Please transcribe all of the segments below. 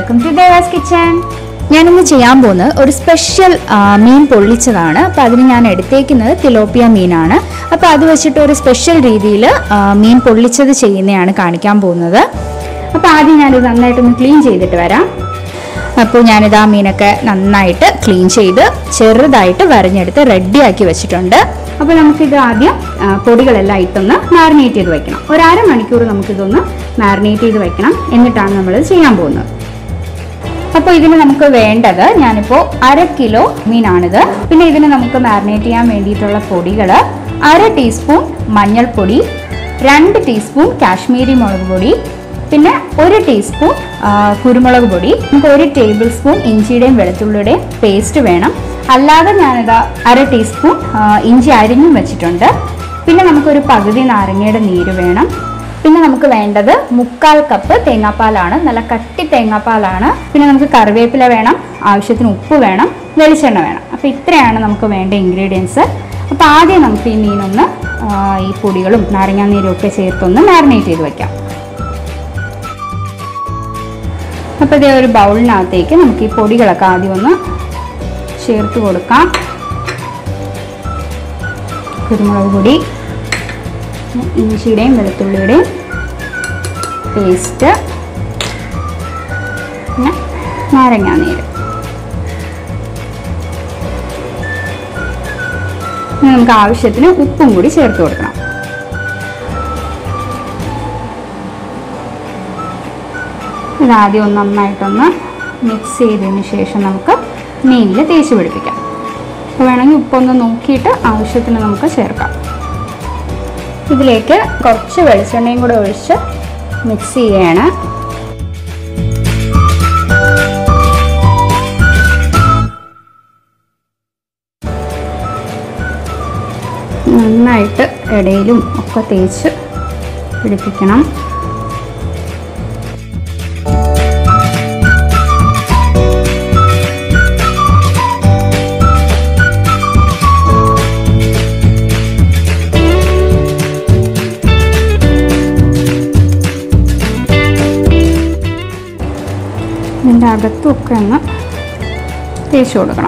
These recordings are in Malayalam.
വെൽക്കം ടു ദേവാസ് കിച്ചൺ ഞാനിന്ന് ചെയ്യാൻ പോകുന്നത് ഒരു സ്പെഷ്യൽ ആ, മീൻ പൊള്ളിച്ചതാണ് അപ്പോൾ അതിന് ഞാൻ എടുത്തേക്കുന്നത് തിലോപ്പിയ മീനാണ് അപ്പോൾ അത് വെച്ചിട്ട് ഒരു സ്പെഷ്യൽ രീതിയിൽ മീൻ പൊള്ളിച്ചത് ചെയ്യുന്നതാണ് കാണിക്കാൻ പോകുന്നത് അപ്പോൾ ആദ്യം ഞാനിത് നന്നായിട്ടൊന്ന് ക്ലീൻ ചെയ്തിട്ട് വരാം അപ്പോൾ ഞാനിത് ആ മീനൊക്കെ നന്നായിട്ട് ക്ലീൻ ചെയ്ത് ചെറുതായിട്ട് വരഞ്ഞെടുത്ത് റെഡിയാക്കി വെച്ചിട്ടുണ്ട് അപ്പോൾ നമുക്കിത് ആദ്യം ആ, പൊടികളെല്ലാം ഇട്ടൊന്ന് മാരിനേറ്റ് ചെയ്ത് വെക്കണം ഒരു അര മണിക്കൂർ നമുക്കിതൊന്ന് മാരിനേറ്റ് ചെയ്ത് വെക്കണം എന്നിട്ടാണ് നമ്മളിത് ചെയ്യാൻ പോകുന്നത് അപ്പോൾ ഇതിന് നമുക്ക് വേണ്ടത് ഞാനിപ്പോൾ അര കിലോ മീനാണിത് പിന്നെ ഇതിന് നമുക്ക് മാരിനേറ്റ് ചെയ്യാൻ വേണ്ടിയിട്ടുള്ള പൊടികൾ അര ടീസ്പൂൺ മഞ്ഞൾപ്പൊടി രണ്ട് ടീസ്പൂൺ കാശ്മീരി മുളക് പൊടി പിന്നെ ഒരു ടീസ്പൂൺ ആ, കുരുമുളക് പൊടി നമുക്ക് ഒരു ടേബിൾ സ്പൂൺ ഇഞ്ചിയുടെയും വെളുത്തുള്ളിയുടെയും പേസ്റ്റ് വേണം അല്ലാതെ ഞാനിത് അര ടീസ്പൂൺ ആ, ഇഞ്ചി അരിഞ്ഞും വെച്ചിട്ടുണ്ട് പിന്നെ നമുക്കൊരു പകുതി നാരങ്ങയുടെ നീര് വേണം പിന്നെ നമുക്ക് വേണ്ടത് മുക്കാൽ കപ്പ് തേങ്ങാപ്പാലാണ് നല്ല കട്ടി തേങ്ങാപ്പാലാണ് പിന്നെ നമുക്ക് കറിവേപ്പില വേണം ആവശ്യത്തിന് ഉപ്പ് വേണം വെളിച്ചെണ്ണ വേണം അപ്പോൾ ഇത്രയാണ് നമുക്ക് വേണ്ട ഇൻഗ്രീഡിയൻസ് അപ്പോൾ ആദ്യം നമുക്ക് ഈ മീനൊന്ന് ആ, ഈ പൊടികളും നാരങ്ങാനീരും ഒക്കെ ചേർത്തൊന്ന് മാരിനേറ്റ് ചെയ്ത് വെക്കാം അപ്പോൾ ഇതേ ഒരു ബൗളിനകത്തേക്ക് നമുക്ക് ഈ പൊടികളൊക്കെ ആദ്യം ഒന്ന് ചേർത്ത് കൊടുക്കാം കുരുമുളക് പൊടി ഇഞ്ചിയുടെയും വെളുത്തുള്ളിയുടെയും പേസ്റ്റ് പിന്നെ നാരങ്ങാനീര് ഇനി നമുക്ക് ആവശ്യത്തിന് ഉപ്പും കൂടി ചേർത്ത് കൊടുക്കണം ഇതാദ്യം ഒന്ന് നന്നായിട്ടൊന്ന് മിക്സ് ചെയ്തതിന് ശേഷം നമുക്ക് മീനിൽ തേച്ച് പിടിപ്പിക്കാം അപ്പോൾ വേണമെങ്കിൽ ഉപ്പൊന്ന് നോക്കിയിട്ട് ആവശ്യത്തിന് നമുക്ക് ചേർക്കാം ഇതിലേക്ക് കുറച്ച് വെളിച്ചെണ്ണയും കൂടെ ഒഴിച്ച് മിക്സ് ചെയ്യാണ് നന്നായിട്ട് ഇടയിലും ഒക്കെ തേച്ച് പിടിപ്പിക്കണം ഇതിൻ്റെ അകത്തുമൊക്കെ ഒന്ന് തേച്ച് കൊടുക്കണം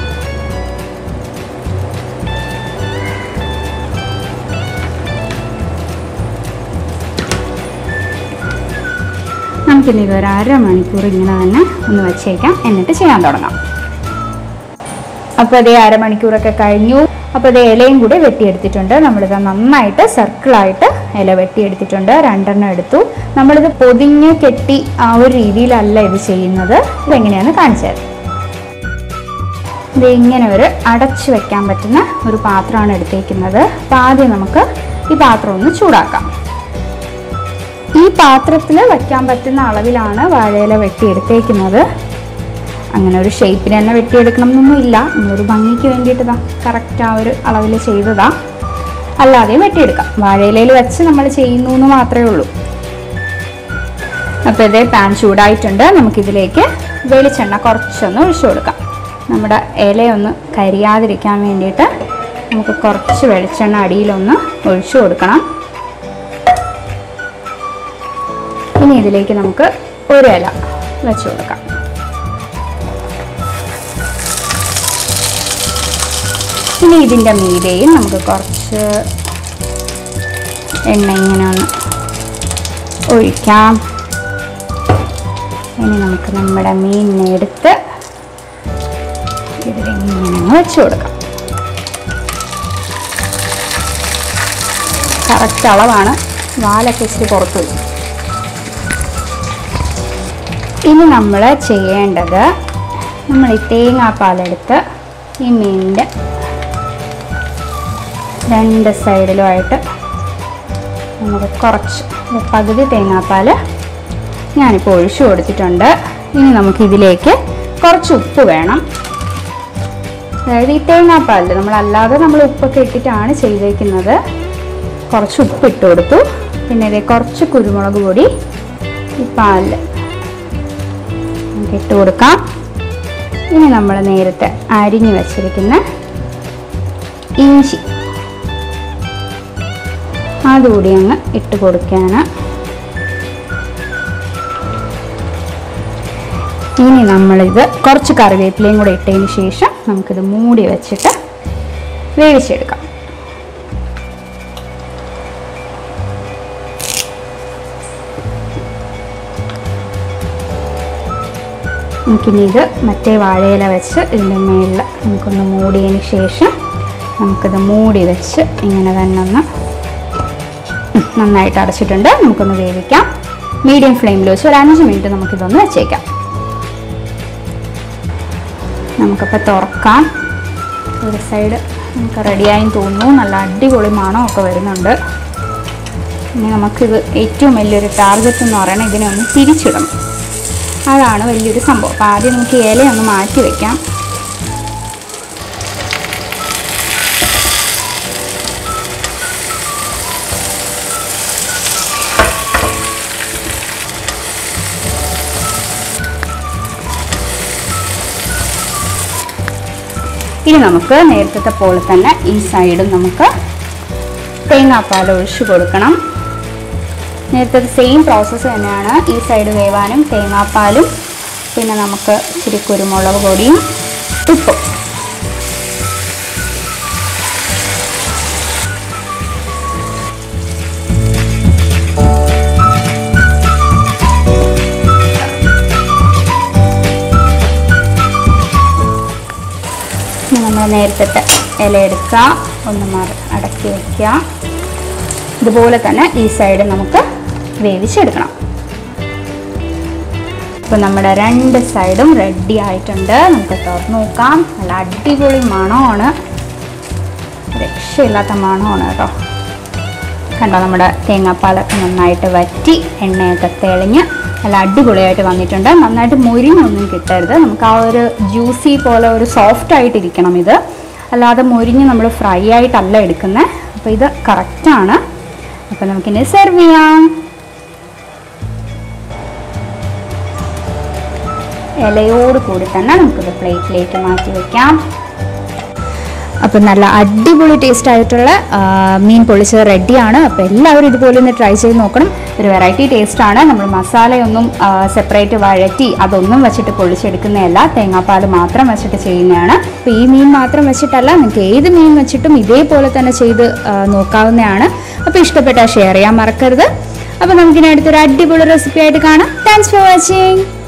നമുക്കിനി ഇതൊരു അരമണിക്കൂർ ഇങ്ങനെ തന്നെ ഒന്ന് വെച്ചേക്കാം എന്നിട്ട് ചെയ്യാൻ തുടങ്ങാം അപ്പോൾ അതേ അരമണിക്കൂറൊക്കെ കഴിഞ്ഞു അപ്പോൾ അതേ ഇലയും കൂടി വെട്ടിയെടുത്തിട്ടുണ്ട് നമ്മളിത് നന്നായിട്ട് സർക്കിളായിട്ട് ഇല വെട്ടിയെടുത്തിട്ടുണ്ട് രണ്ടെണ്ണം എടുത്തു നമ്മളിത് പൊതിഞ്ഞ് കെട്ടി ആ ഒരു രീതിയിലല്ല ഇത് ചെയ്യുന്നത് ഇതെങ്ങനെയാണെന്ന് കാണിച്ചു തരാം ഇത് ഇങ്ങനെ ഒരു അടച്ചു വെക്കാൻ പറ്റുന്ന ഒരു പാത്രമാണ് എടുത്തേക്കുന്നത് അപ്പോൾ ആദ്യം നമുക്ക് ഈ പാത്രം ഒന്ന് ചൂടാക്കാം ഈ പാത്രത്തിൽ വയ്ക്കാൻ പറ്റുന്ന അളവിലാണ് വാഴയില വെട്ടിയെടുത്തേക്കുന്നത് അങ്ങനെ ഒരു ഷേപ്പിന് തന്നെ വെട്ടിയെടുക്കണം എന്നൊന്നും ഇല്ല നമ്മളൊരു ഭംഗിക്ക് വേണ്ടിയിട്ട് ഇതാ കറക്റ്റ് ആ ഒരു അളവിൽ ചെയ്തതാ അല്ലാതെയും വെട്ടിയെടുക്കാം വാഴയിലയിൽ വെച്ച് നമ്മൾ ചെയ്യുന്നു എന്ന് മാത്രമേ ഉള്ളൂ അപ്പോൾ ഇതേ പാൻ ചൂടായിട്ടുണ്ട് നമുക്കിതിലേക്ക് വെളിച്ചെണ്ണ കുറച്ചൊന്ന് ഒഴിച്ചു കൊടുക്കാം നമ്മുടെ ഇലയൊന്ന് കരിയാതിരിക്കാൻ വേണ്ടിയിട്ട് നമുക്ക് കുറച്ച് വെളിച്ചെണ്ണ അടിയിലൊന്ന് ഒഴിച്ചു കൊടുക്കണം ഇനി ഇതിലേക്ക് നമുക്ക് ഒരു ഇല വെച്ച് കൊടുക്കാം ഇനി ഇതിൻ്റെ മീതെയും നമുക്ക് കുറച്ച് എണ്ണ ഇങ്ങനെ ഒന്ന് ഒഴിക്കാം ഇനി നമുക്ക് നമ്മുടെ മീനിനെ എടുത്ത് ഇതിലിങ്ങനെ അങ്ങ് വെച്ച് കൊടുക്കാം കറക്റ്റ് അളവാണ് വാലൊക്കെ ഇച്ചിരി പുറത്ത് വരും ഇനി നമ്മൾ ചെയ്യേണ്ടത് നമ്മൾ ഈ തേങ്ങാപ്പാലെടുത്ത് ഈ മീനിൻ്റെ രണ്ട് സൈഡിലുമായിട്ട് നമുക്ക് കുറച്ച് ഒരു പകുതി തേങ്ങാപ്പാൽ ഞാനിപ്പോൾ ഒഴിച്ചു കൊടുത്തിട്ടുണ്ട് ഇനി നമുക്കിതിലേക്ക് കുറച്ച് ഉപ്പ് വേണം അതായത് ഈ തേങ്ങാപ്പാലിൽ നമ്മളല്ലാതെ നമ്മൾ ഉപ്പൊക്കെ ഇട്ടിട്ടാണ് ചെയ്തേക്കുന്നത് കുറച്ച് ഉപ്പ് ഇട്ട് കൊടുത്തു പിന്നെ ഇതേ കുറച്ച് കുരുമുളക് പൊടി ഈ പാലിൽ നമുക്ക് ഇട്ട് കൊടുക്കാം ഇനി നമ്മൾ നേരത്തെ അരിഞ്ഞു വച്ചിരിക്കുന്ന ഇഞ്ചി അതുകൂടി അങ്ങ് ഇട്ട് കൊടുക്കുകയാണ് ഇനി നമ്മളിത് കുറച്ച് കറിവേപ്പിലയും കൂടെ ഇട്ടതിന് ശേഷം നമുക്കിത് മൂടി വെച്ചിട്ട് വേവിച്ചെടുക്കാം നമുക്കിനി ഇത് മറ്റേ വാഴയില വെച്ച് ഇതിൻ്റെ മേളിൽ നമുക്കൊന്ന് മൂടിയതിന് ശേഷം നമുക്കിത് മൂടി വെച്ച് ഇങ്ങനെ തന്നെ ഒന്ന് നന്നായിട്ട് അടച്ചിട്ടുണ്ട് നമുക്കൊന്ന് വേവിക്കാം മീഡിയം ഫ്ലെയിമിൽ വെച്ച് ഒരു അഞ്ച് മിനിറ്റ് നമുക്കിതൊന്ന് വെച്ചേക്കാം നമുക്കപ്പോൾ തുറക്കാം ഒരു സൈഡ് നമുക്ക് റെഡിയായി തോന്നുന്നു നല്ല അടിപൊളി മണമൊക്കെ വരുന്നുണ്ട് ഇനി നമുക്കിത് ഏറ്റവും വലിയൊരു ടാർഗറ്റ് എന്ന് പറയുന്നത് ഇതിനെ ഒന്ന് തിരിച്ചിടണം അതാണ് വലിയൊരു സംഭവം അപ്പോൾ ആദ്യം നമുക്ക് ഇല ഒന്ന് മാറ്റി വെക്കാം ഇനി നമുക്ക് നേരത്തെ പോലെ തന്നെ ഈ സൈഡും നമുക്ക് തേങ്ങാപ്പാൽ ഒഴിച്ച് കൊടുക്കണം നേരത്തെ സെയിം പ്രോസസ്സ് തന്നെയാണ് ഈ സൈഡ് വേവാനും തേങ്ങാപ്പാലും പിന്നെ നമുക്ക് ഇച്ചിരി കുരുമുളക് പൊടിയും ഉപ്പും ഇനി നമ്മൾ നേരത്തെ ഇല എടുക്കുക ഒന്ന് മറ അടക്കി വയ്ക്കുക ഇതുപോലെ തന്നെ ഈ സൈഡ് നമുക്ക് വേവിച്ചെടുക്കണം ഇപ്പം നമ്മുടെ രണ്ട് സൈഡും റെഡി ആയിട്ടുണ്ട് നമുക്ക് തുറന്ന് നോക്കാം നല്ല അടിപൊളി മണമാണ് രക്ഷയില്ലാത്ത മണമാണ് കേട്ടോ കണ്ടോ നമ്മുടെ തേങ്ങാപ്പാലൊക്കെ നന്നായിട്ട് വറ്റി എണ്ണയൊക്കെ തെളിഞ്ഞ് നല്ല അടിപൊളിയായിട്ട് വന്നിട്ടുണ്ട് നന്നായിട്ട് മൊരിഞ്ഞൊന്നും കിട്ടരുത് നമുക്ക് ആ ഒരു ജ്യൂസി പോലെ ഒരു സോഫ്റ്റ് ആയിട്ടിരിക്കണം ഇത് അല്ലാതെ മൊരിഞ്ഞ് നമ്മൾ ഫ്രൈ ആയിട്ടല്ല എടുക്കുന്നത് അപ്പോൾ ഇത് കറക്റ്റാണ് അപ്പോൾ നമുക്കിനി സെർവ് ചെയ്യാം ഇലയോട് കൂടി തന്നെ നമുക്കിത് പ്ലേറ്റിലേക്ക് മാറ്റി വെക്കാം അപ്പം നല്ല അടിപൊളി ടേസ്റ്റ് ആയിട്ടുള്ള ആ, മീൻ പൊള്ളിച്ചത് റെഡിയാണ് അപ്പോൾ എല്ലാവരും ഇതുപോലെ ഒന്ന് ട്രൈ ചെയ്ത് നോക്കണം ഒരു വെറൈറ്റി ടേസ്റ്റ് ആണ് നമ്മൾ മസാലയൊന്നും സെപ്പറേറ്റ് വഴറ്റി അതൊന്നും വെച്ചിട്ട് പൊള്ളിച്ചെടുക്കുന്നതല്ല തേങ്ങാപ്പാൽ മാത്രം വെച്ചിട്ട് ചെയ്യുന്നതാണ് അപ്പോൾ ഈ മീൻ മാത്രം വെച്ചിട്ടല്ല നിങ്ങൾക്ക് ഏത് മീൻ വെച്ചിട്ടും ഇതേപോലെ തന്നെ ചെയ്ത് ആ, നോക്കാവുന്നതാണ് അപ്പോൾ ഇഷ്ടപ്പെട്ടാൽ ഷെയർ ചെയ്യാൻ മറക്കരുത് അപ്പോൾ നമുക്കിനി അടുത്തൊരു അടിപൊളി റെസിപ്പി ആയിട്ട് കാണാം താങ്ക്സ് ഫോർ വാച്ചിങ്